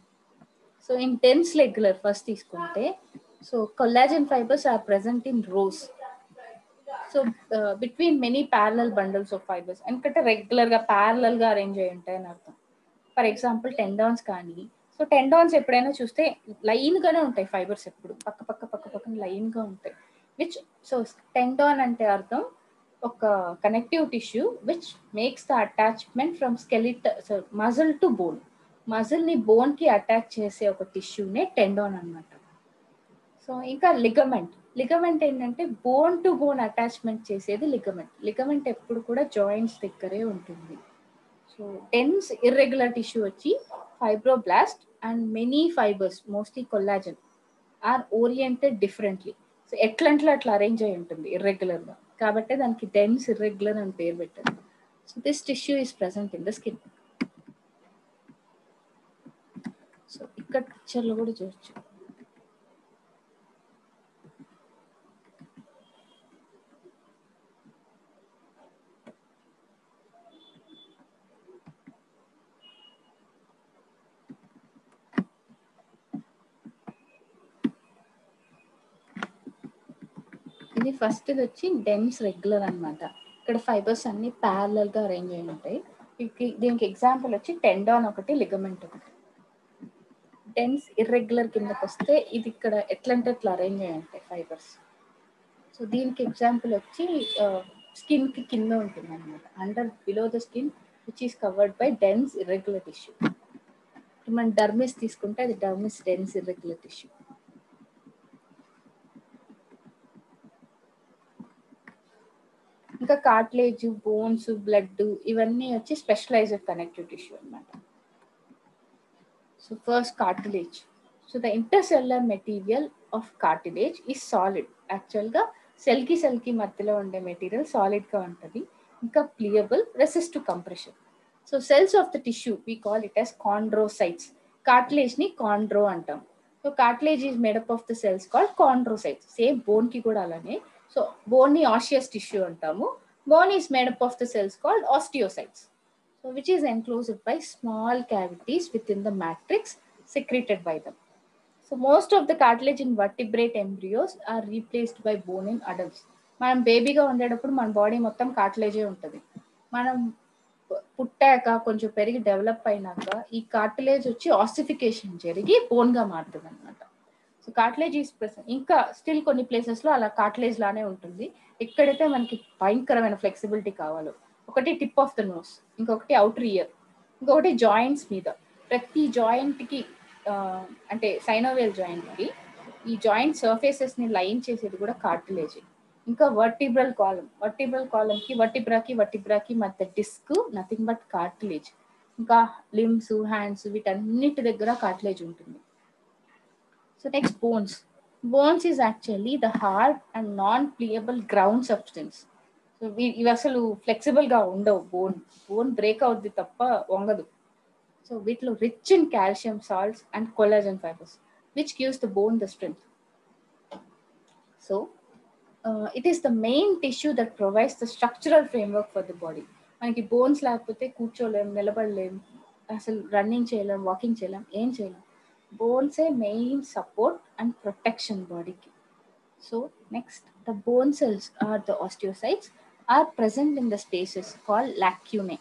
so in dense regular first తీసుకుంటే so collagen fibres are present in rows so between many parallel bundles of fibres ఎందుకంటే రెగ్యులర్గా ప్యారలల్గా అరేంజ్ అయి ఉంటాయని అర్థం ఫర్ ఎగ్జాంపుల్ టెండాన్స్ కానీ సో టెండాన్స్ ఎప్పుడైనా చూస్తే లైన్గానే ఉంటాయి ఫైబర్స్ ఎప్పుడు పక్క పక్క పక్క పక్కన లైన్గా ఉంటాయి విచ్ సో టెండాన్ అంటే అర్థం ఒక connective tissue which makes the attachment from skeletal muscle to bone మజిల్ని బోన్కి అటాచ్ చేసే ఒక టిష్యూనే టెండాన్ అనమాట సో ఇంకా లిగమెంట్ లిగమెంట్ ఏంటంటే బోన్ టు బోన్ అటాచ్మెంట్ చేసేది లిగమెంట్ లిగమెంట్ ఎప్పుడు కూడా జాయింట్స్ దగ్గరే ఉంటుంది సో టెన్స్ ఇర్రెగ్యులర్ టిష్యూ వచ్చి fibroblast and many fibres mostly collagen are oriented differently so ఎట్లంట్లో అట్లా అరేంజ్ అయి ఉంటుంది ఇర్రెగ్యులర్గా కాబట్టి దానికి డెన్స్ ఇర్రెగ్యులర్ అని పేరు పెట్టారు so this tissue is present in the skin so ఇక్కడ పిక్చర్లో కూడా చూడొచ్చు ఇది ఫస్ట్ ఇది వచ్చి డెన్స్ రెగ్యులర్ అనమాట ఇక్కడ ఫైబర్స్ అన్ని ప్యారలల్ గా అరేంజ్ అయి ఉంటాయి ఇది- దీనికి ఎగ్జాంపుల్ వచ్చి టెండాన్ ఒకటి లిగమెంట్ ఒకటి డెన్స్ ఇర్రెగ్యులర్ కిందకి వస్తే ఇది ఇక్కడ ఎట్లా అంటే ఎట్లా అరేంజ్ అయి ఉంటాయి ఫైబర్స్ సో దీనికి ఎగ్జాంపుల్ వచ్చి స్కిన్ కి కింద ఉంటుంది అనమాట under below the skin which is covered by dense irregular tissue మనం డర్మిస్ తీసుకుంటే అది డర్మిస్ డెన్స్ ఇర్రెగ్యులర్ టిష్యూ ఇంకా కార్ట్లేజ్ బోన్స్ బ్లడ్ ఇవన్నీ వచ్చి స్పెషలైజ్డ్ కనెక్టివ్ టిష్యూ అన్నమాట so first cartilage so the intercellular material of cartilage is solid యాక్చువల్గా cell కి cell కి మధ్యలో ఉండే మెటీరియల్ సాలిడ్ గా ఉంటుంది ఇంకా pliable resist to compression so cells of the tissue we call it as chondrocytes cartilage ని కాండ్రో అంటాం so cartilage is made up of the cells called chondrocytes same bone కి కూడా అలానే సో బోన్ ని osseous tissue అంటాము bone is made up of the cells called osteocytes so which is enclosed by small cavities within the matrix secreted by them. So most of the cartilage in vertebrate embryos are replaced by bone in adults. మనం బేబీగా ఉండేటప్పుడు మన body మొత్తం కార్టిలేజే ఉంటుంది మనం పు- పుట్టాక కొంచెం పెరిగి డెవలప్ అయినాక ఈ కార్టిలేజ్ వచ్చి ఆసిఫికేషన్ జరిగి బోన్ గా మారుతుంది అనమాట సో కార్టిలేజ్ ఈస్ ప్రెసెంట్ ఇంకా స్టిల్ కొన్ని ప్లేసెస్ లో అలా కార్టిలేజ్ లానే ఉంటుంది ఎక్కడైతే మనకి భయంకరమైన ఫ్లెక్సిబిలిటీ కావాలో ఒకటి టిప్ ఆఫ్ ద నోస్ ఇంకొకటి అవుటర్ ఇయర్ ఇంకొకటి జాయింట్స్ మీద ప్రతి జాయింట్ కి ఆ, అంటే సైనోవేల్ జాయింట్ కి ఈ జాయింట్ సర్ఫేసెస్ ని లైన్ చేసేది కూడా కార్టిలేజ్ ఇంకా వర్టిబ్రల్ కాలం వర్టిబ్రల్ కాలం కి వర్టిబ్రాకి వర్టిబ్రాకి మధ్య డిస్క్ నథింగ్ బట్ కార్టిలేజ్ ఇంకా లిమ్స్ హ్యాండ్స్ వీటన్నిటి దగ్గర కార్టిలేజ్ ఉంటుంది so next bones bones is actually the hard and non pliable ground substance so ఇవి అసలు ఫ్లెక్సిబుల్ గా ఉండవు బోన్ బోన్ బ్రేక్ అవుద్ది తప్ప వంగదు సో వీటిలో rich in calcium salts and collagen fibres which gives the bone the strength so it is the main tissue that provides the structural framework for the body మనకి bones లేకపోతే కూర్చోలేం నిలబడలేం అసలు running చేయలేం walking చేయలేం ఏం చేయలేం బోన్సే మెయిన్ సపోర్ట్ అండ్ ప్రొటెక్షన్ బాడీకి so next the bone cells are the osteocytes are present in the spaces called lacunae.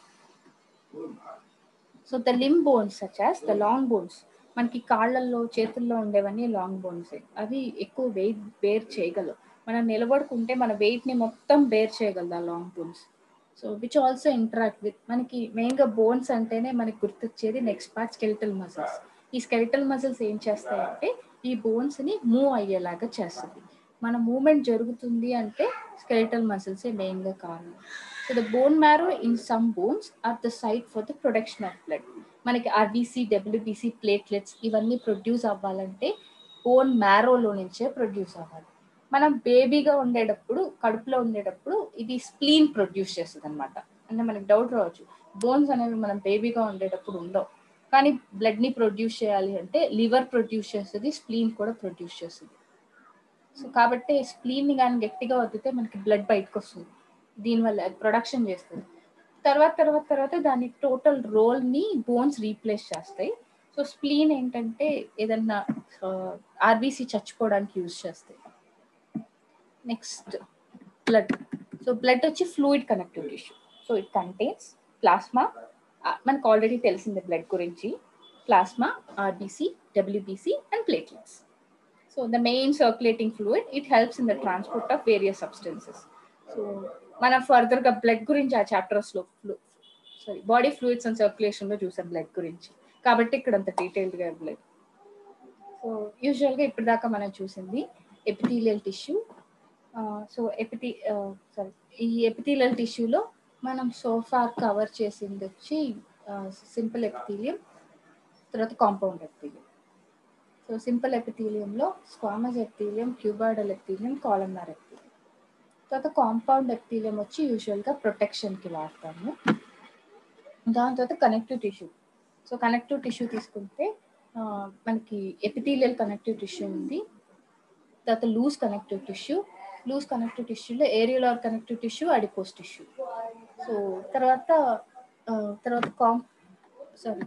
So the limb bones such as the long bones మనకి కాళ్ళల్లో చేతుల్లో ఉండేవన్నీ లాంగ్ బోన్స్ అవి ఎక్కువ వెయిట్ బేర్ చేయగలవు మనం నిలబడుకుంటే మన wait ని మొత్తం బేర్ చేయగలదు ఆ long bones so which also interact with మనకి మెయిన్ గా బోన్స్ అంటేనే మనకి గుర్తొచ్చేది నెక్స్ట్ పార్ట్ స్కెలిటల్ మజిల్స్ ఈ స్కెలిటల్ మజిల్స్ ఏం చేస్తాయంటే ఈ బోన్స్ ని మూవ్ అయ్యేలాగా చేస్తుంది మన మూమెంట్ జరుగుతుంది అంటే స్కెలిటల్ మసిల్స్ మెయిన్ గా కారణం so the bone marrow in some bones are the site for the production of blood మనకి ఆర్బీసీ డబ్ల్యూబీసీ ప్లేట్లెట్స్ ఇవన్నీ ప్రొడ్యూస్ అవ్వాలంటే బోన్ మ్యారోలో నుంచే ప్రొడ్యూస్ అవ్వాలి మనం బేబీగా ఉండేటప్పుడు కడుపులో ఉండేటప్పుడు ఇది స్ప్లీన్ ప్రొడ్యూస్ చేస్తుంది అనమాట అంటే మనకి డౌట్ రావచ్చు బోన్స్ అనేవి మనం బేబీగా ఉండేటప్పుడు ఉండవు కానీ బ్లడ్ ని ప్రొడ్యూస్ చేయాలి అంటే లివర్ ప్రొడ్యూస్ చేస్తుంది స్ప్లీన్ కూడా ప్రొడ్యూస్ చేస్తుంది సో కాబట్టి స్ప్లీన్ ని కానీ గట్టిగా వద్దితే మనకి బ్లడ్ బయటకు వస్తుంది దీనివల్ల ప్రొడక్షన్ చేస్తుంది తర్వాత తర్వాత తర్వాత దాని టోటల్ రోల్ ని బోన్స్ రీప్లేస్ చేస్తాయి సో స్ప్లీన్ ఏంటంటే ఏదన్నా ఆర్బీసీ చచ్చిపోవడానికి యూజ్ చేస్తాయి నెక్స్ట్ బ్లడ్ సో బ్లడ్ వచ్చి fluid connective tissue so it contains plasma మనకు ఆల్రెడీ తెలిసింది బ్లడ్ గురించి plasma RBC WBC and platelets so the main circulating fluid it helps in the transport of various substances so మనం further గా blood గురించి ఆ chapters లో sorry body fluids and circulation లో చూసాం బ్లడ్ గురించి కాబట్టి ఇక్కడ అంత డీటెయిల్డ్ గా బ్లడ్ సో యూజువల్ గా ఇప్పటిదాకా మనం చూసింది epithelial tissue so epithe sorry ఈ ఎపిథీలియల్ టిష్యూలో మనం సోఫా కవర్ చేసింది వచ్చి సింపుల్ ఎపిథీలియం తర్వాత కాంపౌండ్ ఎపిథీలియం సో సింపుల్ ఎపిథీలియంలో squamous epithelium cuboidal epithelium columnar epithelium తర్వాత కాంపౌండ్ ఎపిథీలియం వచ్చి యూజువల్గా ప్రొటెక్షన్కి వాడతాము దాని తర్వాత connective tissue so connective tissue తీసుకుంటే మనకి ఎపిథీలియల్ కనెక్టివ్ టిష్యూ ఉంది తర్వాత loose connective tissue loose connective టిష్యూలో areolar connective tissue adipose tissue so తర్వాత తర్వాత కాం సారీ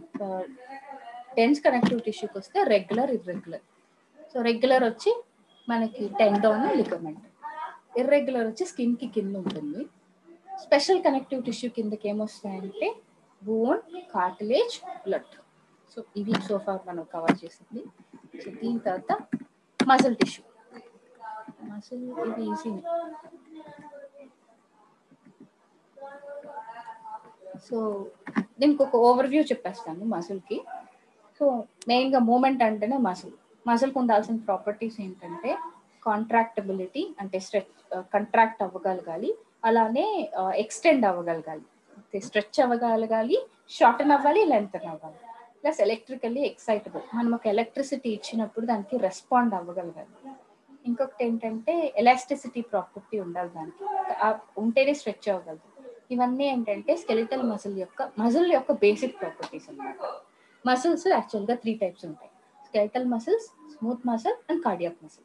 డెన్స్ కనెక్టివ్ టిష్యూకి వస్తే రెగ్యులర్ ఇర్రెగ్యులర్ సో రెగ్యులర్ వచ్చి మనకి టెండోన్ లిగమెంట్ ఇర్రెగ్యులర్ వచ్చి స్కిన్ కి కింద ఉంటుంది స్పెషల్ కనెక్టివ్ టిష్యూ కిందకి ఏమొస్తాయంటే బోన్ కార్టిలేజ్ బ్లడ్ సో ఇవి సోఫా మనం కవర్ చేసింది సో దీని తర్వాత మజిల్ టిష్యూ మజిల్ ఇది ఈజీ సో దీనికి ఒక ఓవర్ వ్యూ చెప్పేస్తాను మజిల్కి సో మెయిన్గా మూమెంట్ అంటేనే మజిల్ మజిల్కి ఉండాల్సిన ప్రాపర్టీస్ ఏంటంటే కాంట్రాక్టబిలిటీ అంటే స్ట్రెచ్ కంట్రాక్ట్ అవ్వగలగాలి అలానే ఎక్స్టెండ్ అవ్వగలగాలి స్ట్రెచ్ అవ్వగలగాలి షార్టన్ అవ్వాలి లెంత్ అవ్వాలి ప్లస్ ఎలక్ట్రికల్లీ ఎక్సైటబుల్ మనం ఒక ఎలక్ట్రిసిటీ ఇచ్చినప్పుడు దానికి రెస్పాండ్ అవ్వగలగాలి ఇంకొకటి ఏంటంటే ఎలాస్టిసిటీ ప్రాపర్టీ ఉండాలి దానికి ఆ- ఉంటేనే స్ట్రెచ్ అవ్వగలదు ఇవన్నీ ఏంటంటే స్కెలిటల్ మజిల్ యొక్క మజిల్ యొక్క బేసిక్ ప్రాపర్టీస్ అన్నమాట మసిల్స్ యాక్చువల్గా త్రీ టైప్స్ ఉంటాయి skeletal muscles smooth muscle and cardiac muscle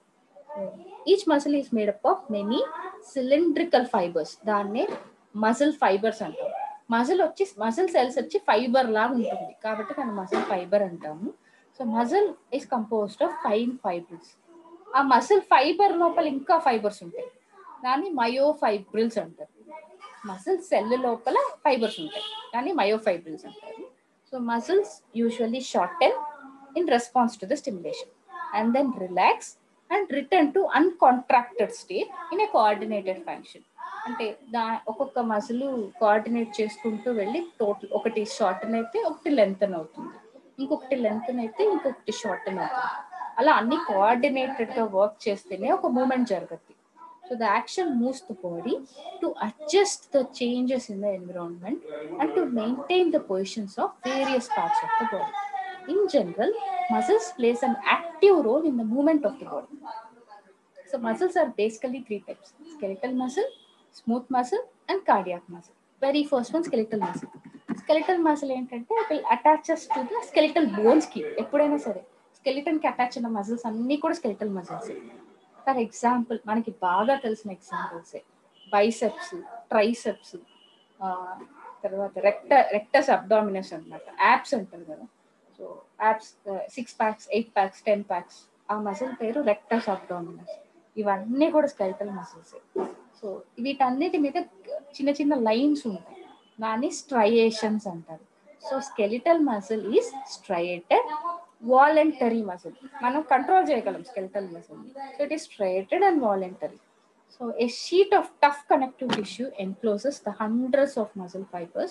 each muscle is made up of many cylindrical fibres దాన్నే మసిల్ ఫైబర్స్ అంటాం మజిల్ వచ్చి మజిల్ సెల్స్ వచ్చి ఫైబర్ లాగా ఉంటుంది కాబట్టి మనం మజిల్ ఫైబర్ అంటాము so muscle is composed of fine fibrils ఆ మసిల్ ఫైబర్ లోపల ఇంకా ఫైబర్స్ ఉంటాయి దాన్ని మయోఫైబ్రిల్స్ అంటారు మసిల్ సెల్ లోపల ఫైబర్స్ ఉంటాయి కానీ మయోఫైబ్రిల్స్ అంటారు so muscles usually shorten in response to the stimulation and then relax and return to uncontracted state in a coordinated function అంటే దా ఒక్కొక్క మసిల్ కోఆర్డినేట్ చేసుకుంటూ వెళ్ళి టోటల్ ఒకటి షార్టన్ అయితే ఒకటి లెంత్ అవుతుంది ఇంకొకటి లెంత్ అయితే ఇంకొకటి షార్టన్ అవుతుంది అలా అన్ని కోఆర్డినేటెడ్ గా వర్క్ చేస్తేనే ఒక మూమెంట్ జరుగుతుంది so the action moves the body to adjust the changes in the environment and to maintain the positions of various parts of the body in general muscles plays an active role in the moment of the body so muscles are basically three types skeletal muscle smooth muscle and cardiac muscle very first one skeletal muscle skeletal muscle ఏంటంటే it attaches to the skeletal bones కి ఎప్పుడైనా సరే skeleton కి attach అయిన muscles అన్ని కూడా skeletal muscles for example మనకి బాగా తెలిసిన ఎగ్జాంపుల్స్ బైసెప్స్ ట్రైసెప్స్ తర్వాత రెక్ట రెక్టస్ అబ్డామినస్ అన్నమాట యాప్స్ అంటారు కదా so abs six packs eight packs ten packs ఆ మసిల్ పేరు రెక్టస్ అబ్డామినస్ ఇవన్నీ కూడా స్కెలిటల్ మసిల్స్ సో వీటన్నిటి మీద చిన్న చిన్న లైన్స్ ఉంటాయి దాన్ని స్ట్రయేషన్స్ అంటారు so skeletal muscle is striated voluntary muscle మనం కంట్రోల్ చేయగలం skeletal muscle so it is striated and voluntary so a sheet of tough connective tissue encloses the hundreds of muscle fibres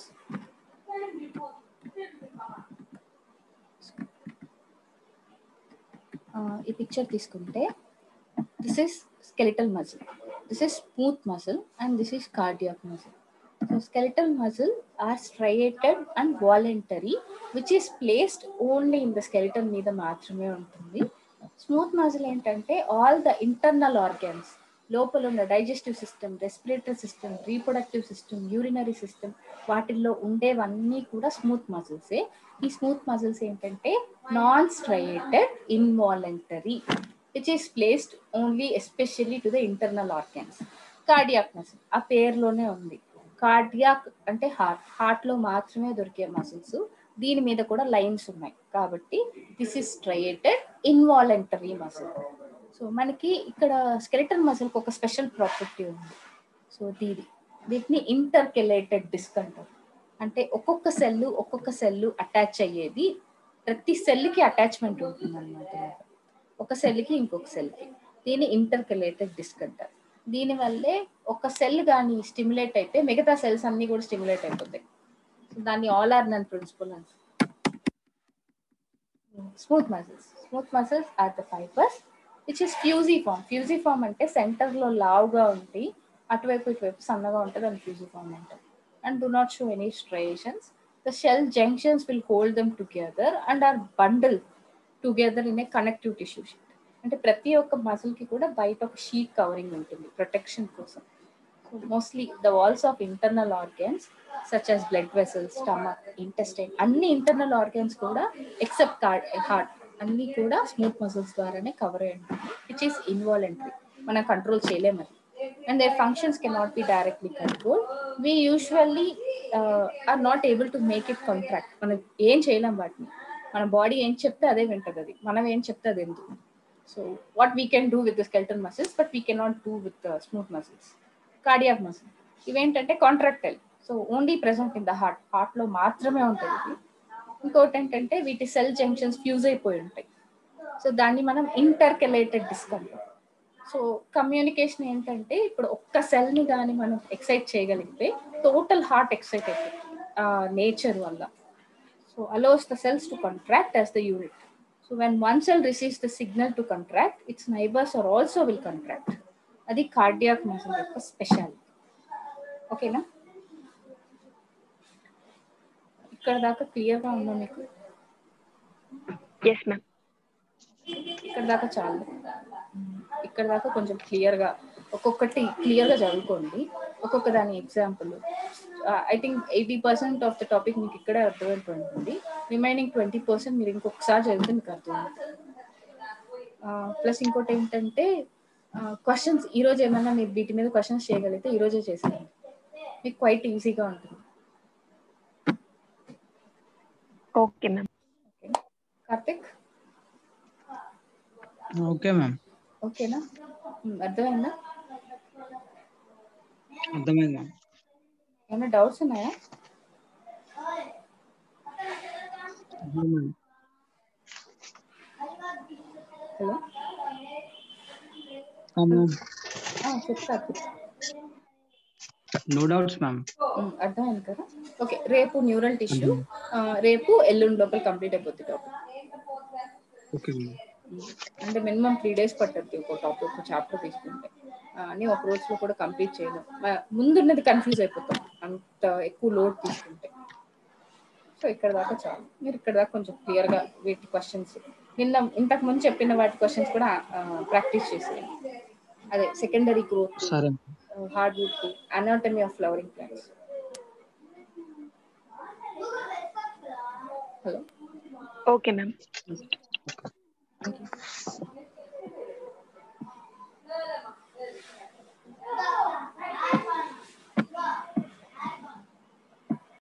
ఈ picture తీసుకుంటే this is skeletal muscle this is smooth muscle and this is cardiac muscle so skeletal muscle are striated and voluntary which is placed only in the skeletal మీద మాత్రమే ఉంటుంది smooth muscle ఏంటంటే all the internal organs లోపల ఉన్న digestive system respiratory system reproductive system urinary system వాటిల్లో ఉండేవన్నీ కూడా smooth మజిల్సే ఈ స్మూత్ మజిల్స్ ఏంటంటే non striated involuntary which is placed only especially to the internal organs cardiac muscle ఆ పేరులోనే ఉంది కార్డియాక్ అంటే హార్ట్ హార్ట్ లో మాత్రమే దొరికే మసిల్స్ దీని మీద కూడా లైన్స్ ఉన్నాయి కాబట్టి this is striated involuntary muscle so మనకి ఇక్కడ స్కెలిటన్ మసిల్కి ఒక స్పెషల్ ప్రాపర్టీ ఉంది సో దీది వీటిని ఇంటర్కెలేటెడ్ డిస్క్ అంటారు అంటే ఒక్కొక్క సెల్ ఒక్కొక్క సెల్ అటాచ్ అయ్యేది ప్రతి సెల్కి అటాచ్మెంట్ ఉంటుంది అనమాట ఒక సెల్కి ఇంకొక సెల్కి దీన్ని ఇంటర్కెలేటెడ్ డిస్క్ అంటారు దీనివల్లే ఒక సెల్ కానీ స్టిమ్యులేట్ అయితే మిగతా సెల్స్ అన్ని కూడా స్టిమ్యులేట్ అయిపోతాయి సో దాన్ని ఆల్ ఆర్ నన్ ప్రిన్సిపల్ అంటారు smooth muscles smooth muscles are the fibres which is fusiform fusiform అంటే సెంటర్ లో లావుగా ఉండి అటువైపు ఇటువైపు సన్నగా ఉంటుంది అని ఫ్యూజిఫామ్ అంటారు and do not show any striations the cell junctions will hold them together and are bundle together in a connective tissue sheet అంటే ప్రతి ఒక్క మసిల్ కి కూడా బయట ఒక షీట్ కవరింగ్ ఉంటుంది ప్రొటెక్షన్ కోసం mostly the walls of internal organs such as blood vessels stomach intestine అన్ని ఇంటర్నల్ ఆర్గాన్స్ కూడా ఎక్సెప్ట్ హార్ట్ అన్ని కూడా స్మూత్ మసిల్స్ ద్వారానే కవర్ అయి ఉంటుంది విచ్ ఈస్ ఇన్వాలంటరీ మనం కంట్రోల్ చేయలేము అది and their functions can not be directly control we usually are not able to make it contract మనం ఏం చేయలేం వాటిని మన బాడీ ఏం చెప్తే అదే వింటది అది మనం ఏం చెప్తే అది ఎందుకు so what we can do with the skeleton muscles but we cannot do with smooth muscles cardiac muscle ఇవేంటంటే contractile so only present in the heart heart లో మాత్రమే ఉంటుంది ఇది ఇంకోటి ఏంటంటే వీటి సెల్ జంక్షన్స్ ఫ్యూజ్ అయిపోయి ఉంటాయి సో దాన్ని మనం ఇంటర్కెలేటెడ్ డిస్క్ అంటాం సో కమ్యూనికేషన్ ఏంటంటే ఇప్పుడు ఒక్క సెల్ ని కానీ మనం ఎక్సైట్ చేయగలిగితే టోటల్ హార్ట్ ఎక్సైట్ అయిపోతుంది నేచర్ వల్ల so allows the cells to contract as the unit so when one cell receives the signal to contract its neighbours are also will contract అది కార్డియాక్ మజిల్ యొక్క speciality ఓకేనా ఇక్కడ దాకా క్లియర్గా ఉందా మీకు ఎస్ మ్యామ్ ఇక్కడ దాకా చాలు ఇక్కడ దాకా కొంచెం క్లియర్ గా ఒక్కొక్కటి క్లియర్ గా చదువుకోండి ఒక్కొక్క దాని example I think eighty percent of the topic మీకు ఇక్కడే అర్థమైపోతుంది రిమైనింగ్ ట్వంటీ పర్సెంట్ మీరు ఇంకొకసారి చదివితే మీకు అర్థమవుతుంది ప్లస్ ఇంకోటి ఏంటంటే క్వశ్చన్స్ ఈ రోజు ఏమైనా మీరు వీటి మీద క్వశ్చన్స్ చేయగలిగితే ఈ రోజే చేసేయండి మీకు క్వైట్ ఈజీగా ఉంటుంది okay ma'am okay Karthik okay ma'am ఓకేనా ఉమ్, అర్థమైందా అర్థమైంది మ్యామ్ ఏమైనా డౌట్స్ ఉన్నాయా హలో చెప్తారు నో డౌట్స్ మ్యామ్ అర్థమైంది కదా ఓకే రేపు న్యూరల్ టిష్యూ రేపు ఎల్లుండి లోపల కంప్లీట్ అయిపోతుంది టాపిక్ ఓకే మ్యామ్ అంటే మినిమం త్రీ డేస్ పట్టద్ది ఒక టాపిక్ ఒక చాప్టర్ తీసుకుంటే ఆ, అని ఒక రోజులో కూడా కంప్లీట్ చేయలేం మ- ముందున్నది కన్ఫ్యూజ్ అయిపోతాం అంత ఎక్కువ లోడ్ తీసుకుంటే సో ఇక్కడ దాకా చాలు మీరు ఇక్కడ దాకా కొంచెం క్లియర్ గా వీటి క్వశ్చన్స్ నిన్న ఇంతకు ముందు చెప్పిన వాటి క్వశ్చన్స్ కూడా ప్రాక్టీస్ చేసేయండి అదే సెకండరీ గ్రోత్ సరే hard wood anatomy of flowering plants hello okay ma'am thank you